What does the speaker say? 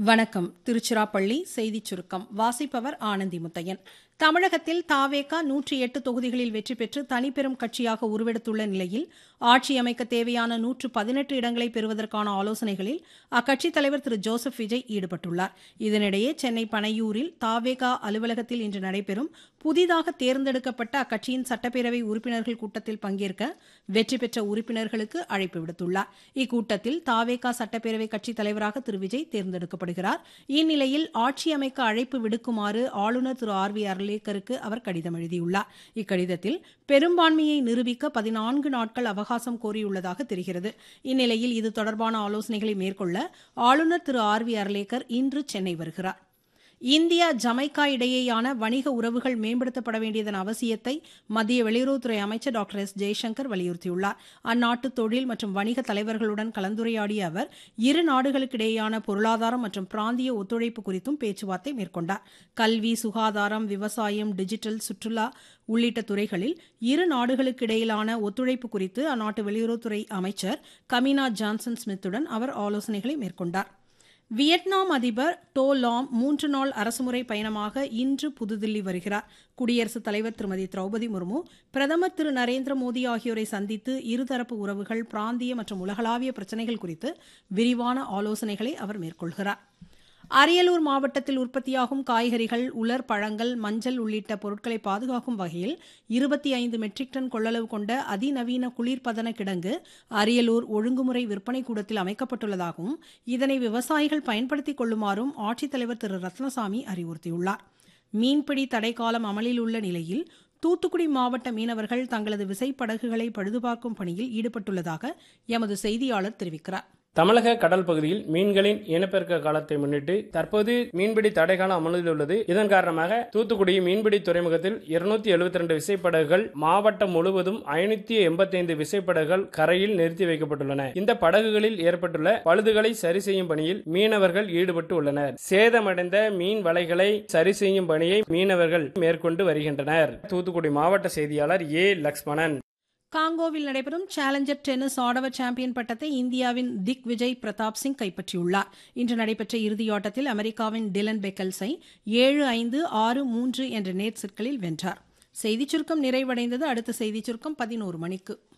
வணக்கம் திருச்சிராப்பள்ளி செய்திச் சுருக்கம் வாசிப்பவர் ஆனந்தி முத்தையன் தமிழகத்தில் தாவேகா நூற்றி எட்டு தொகுதிகளில் வெற்றி பெற்று தனிப்பெரும் கட்சியாக உருவெடுத்துள்ள நிலையில் ஆட்சி அமைக்க தேவையான நூற்று பதினெட்டு இடங்களை பெறுவதற்கான ஆலோசனைகளில் அக்கட்சித் தலைவர் திரு ஜோசப் விஜய் ஈடுபட்டுள்ளார் இதனிடையே சென்னை பனையூரில் தாவேகா அலுவலகத்தில் இன்று நடைபெறும் புதிதாக தேர்ந்தெடுக்கப்பட்ட அக்கட்சியின் சட்டப்பேரவை உறுப்பினர்கள் கூட்டத்தில் பங்கேற்க வெற்றி பெற்ற உறுப்பினர்களுக்கு அழைப்பு விடுத்துள்ளார் இக்கூட்டத்தில் தாவேகா சட்டப்பேரவை கட்சித் தலைவராக திரு விஜய் தேர்ந்தெடுக்கப்படுகிறார் இந்நிலையில் ஆட்சி அமைக்க அழைப்பு விடுக்குமாறு ஆளுநர் திரு ஆர் வி அர்லேக்கருக்கு அவர் கடிதம் எழுதியுள்ளார் இக்கடிதத்தில் பெரும்பான்மையை நிரூபிக்க பதினான்கு நாட்கள் அவகாசம் கோரியுள்ளதாக தெரிகிறது இந்நிலையில் இது தொடர்பான ஆலோசனைகளை மேற்கொள்ள ஆளுநர் திரு ஆர் வி அர்லேக்கர் இன்று சென்னை வருகிறார் இந்தியா ஜமைக்கா இடையேயான வணிக உறவுகள் மேம்படுத்தப்பட வேண்டியதன் அவசியத்தை மத்திய வெளியுறவுத்துறை அமைச்சர் டாக்டர் எஸ் ஜெய்சங்கர் வலியுறுத்தியுள்ளார் அந்நாட்டு தொழில் மற்றும் வணிக தலைவர்களுடன் கலந்துரையாடிய அவர் இரு நாடுகளுக்கிடையேயான பொருளாதாரம் மற்றும் பிராந்திய ஒத்துழைப்பு குறித்தும் பேச்சுவார்த்தை மேற்கொண்டார் கல்வி சுகாதாரம் விவசாயம் டிஜிட்டல் சுற்றுலா உள்ளிட்ட துறைகளில் இரு நாடுகளுக்கிடையிலான ஒத்துழைப்பு குறித்து அந்நாட்டு வெளியுறவுத்துறை அமைச்சர் கமினா ஜான்சன் ஸ்மித்துடன் அவர் ஆலோசனைகளை மேற்கொண்டார் வியட்நாம் அதிபர் டோ லாம் மூன்று நாள் அரசுமுறை பயணமாக இன்று புதுதில்லி வருகிறார் குடியரசுத் தலைவர் திருமதி திரௌபதி முர்மு பிரதமர் திரு நரேந்திர மோடி ஆகியோரை சந்தித்து இருதரப்பு உறவுகள் பிராந்திய மற்றும் உலகளாவிய பிரச்சினைகள் குறித்து விரிவான ஆலோசனைகளை அவர் மேற்கொள்கிறார் அரியலூர் மாவட்டத்தில் உற்பத்தியாகும் காய்கறிகள் உலர் பழங்கள் மஞ்சள் உள்ளிட்ட பொருட்களை பாதுகாக்கும் வகையில் இருபத்தி ஐந்து மெட்ரிக் டன் கொள்ளளவு கொண்ட அதிநவீன குளிர்பதன கிடங்கு அரியலூர் ஒழுங்குமுறை விற்பனை கூடத்தில் அமைக்கப்பட்டுள்ளதாகவும் இதனை விவசாயிகள் பயன்படுத்திக் கொள்ளுமாறும் ஆட்சித்தலைவர் திரு ரத்னசாமி அறிவுறுத்தியுள்ளார் மீன்பிடி தடைக்காலம் அமலில் உள்ள நிலையில் தூத்துக்குடி மாவட்ட மீனவர்கள் தங்களது விசைப்படகுகளை பழுதுபார்க்கும் பணியில் ஈடுபட்டுள்ளதாக எமது செய்தியாளர் தெரிவிக்கிறார் தமிழக கடல் பகுதியில் மீன்களின் இனப்பெருக்க காலத்தை முன்னிட்டு தற்போது மீன்பிடி தடைக்காலம் அமலில் உள்ளது இதன் காரணமாக தூத்துக்குடி மீன்பிடி துறைமுகத்தில் இருநூத்தி எழுபத்தி ரெண்டு விசைப்படகுகள் மாவட்டம் முழுவதும் ஐநூத்தி எண்பத்தி ஐந்து விசைப்படகுகள் கரையில் நிறுத்தி வைக்கப்பட்டுள்ளன இந்த படகுகளில் ஏற்பட்டுள்ள பழுதுகளை சரி செய்யும் பணியில் மீனவர்கள் ஈடுபட்டு உள்ளனர் சேதமடைந்த மீன் வலைகளை சரி செய்யும் பணியை மீனவர்கள் மேற்கொண்டு வருகின்றனர் தூத்துக்குடி மாவட்ட செய்தியாளர் ஏ லக்ஷ்மணன் காங்கோவில் நடைபெறும் சேலஞ்சர் டென்னிஸ் ஆடவர் சாம்பியன் பட்டத்தை இந்தியாவின் திக் விஜய் பிரதாப் சிங் கைப்பற்றியுள்ளார் இன்று நடைபெற்ற இறுதியாட்டத்தில் அமெரிக்காவின் டிலன் பெக்கல்ஸை ஏழு ஐந்து ஆறு மூன்று என்ற நேர் செட்களில் வென்றார் செய்திச் சுருக்கம் நிறைவடைந்தது அடுத்த செய்திச் சுருக்கம் பதினோரு மணிக்கு